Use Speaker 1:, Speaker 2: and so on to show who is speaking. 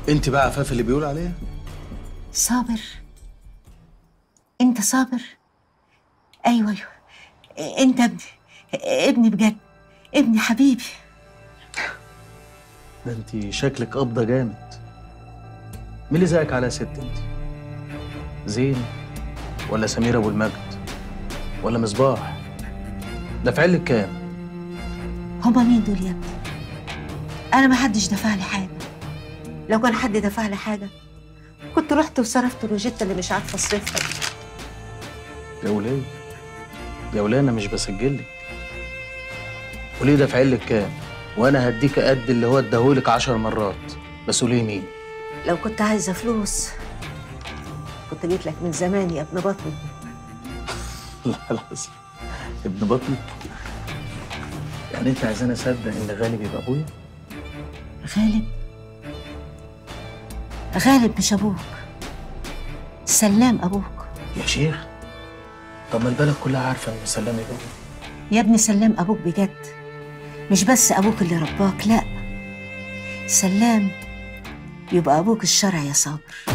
Speaker 1: انت بقى عفاف اللي بيقول عليها
Speaker 2: صابر انت صابر ايوه ايوه انت ابني ابني بجد ابني حبيبي
Speaker 1: ده انت شكلك قبضه جامد مين اللي زيك على ست انت زين ولا سمير ابو المجد ولا مصباح دافع لك كام
Speaker 2: هما مين دول يا ابني انا ما حدش دفع لي حاجه لو كان حد دفع لي حاجه كنت رحت وصرفت الروجيتا اللي مش عارفه اصرفها دي.
Speaker 1: يا وليه يا وليه انا مش بسجلك وليه دافع لك كام وانا هديك قد اللي هو اداهولك عشر مرات بس قولي مين
Speaker 2: لو كنت عايزه فلوس كنت جيت لك من زمان يا ابن بطني
Speaker 1: لا لا ابن بطني يعني انت عايزاني اصدق ان غالب يبقى ابويا
Speaker 2: غالب غالب مش ابوك سلام ابوك
Speaker 1: يا شيخ طب ما البلد كلها عارفه ان سلام يبقى ابويا
Speaker 2: يا ابني سلام ابوك بجد مش بس ابوك اللي رباك لا سلام يبقى ابوك الشرع يا صابر